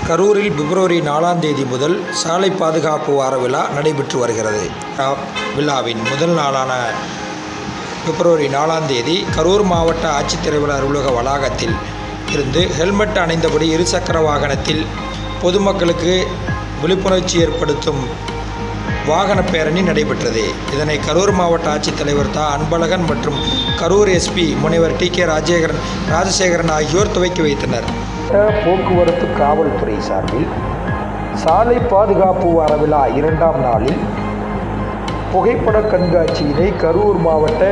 கரூரில் பிப்ரவரி நாலாம் தேதி முதல் சாலை பாதுகாப்பு வார விழா நடைபெற்று வருகிறது விழாவின் முதல் நாளான பிப்ரவரி நாலாம் தேதி கரூர் மாவட்ட ஆட்சித்தலைவர் அலுவலக வளாகத்தில் இருந்து ஹெல்மெட் அணிந்தபடி இருசக்கர வாகனத்தில் பொதுமக்களுக்கு விழிப்புணர்ச்சி ஏற்படுத்தும் வாகன பேரணி நடைபெற்றது இதனை கரூர் மாவட்ட ஆட்சித்தலைவர் தா அன்பழகன் மற்றும் கரூர் எஸ்பி முனைவர் டி கே ராஜேகரன் ராஜசேகரன் ஆகியோர் துவக்கி வைத்தனர் போக்குவரத்து காவல்துறை சார்பில் சாலை பாதுகாப்பு வார விழா இரண்டாம் நாளில் புகைப்பட கண்காட்சியினை கரூர் மாவட்ட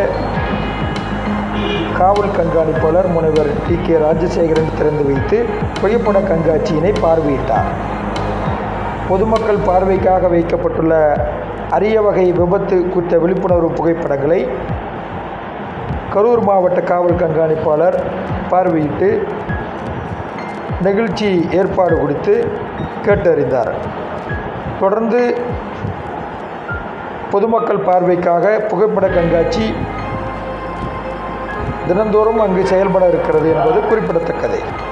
காவல் கண்காணிப்பாளர் முனைவர் டி கே ராஜசேகரன் திறந்து வைத்து புகைப்பட கண்காட்சியினை பார்வையிட்டார் பொதுமக்கள் பார்வைக்காக வைக்கப்பட்டுள்ள அரிய வகை விபத்து குறித்த விழிப்புணர்வு புகைப்படங்களை கரூர் மாவட்ட காவல் கண்காணிப்பாளர் பார்வையிட்டு நிகழ்ச்சி ஏற்பாடு குறித்து கேட்டறிந்தார் தொடர்ந்து பொதுமக்கள் பார்வைக்காக புகைப்பட கண்காட்சி தினந்தோறும் அங்கு செயல்பட இருக்கிறது என்பது குறிப்பிடத்தக்கது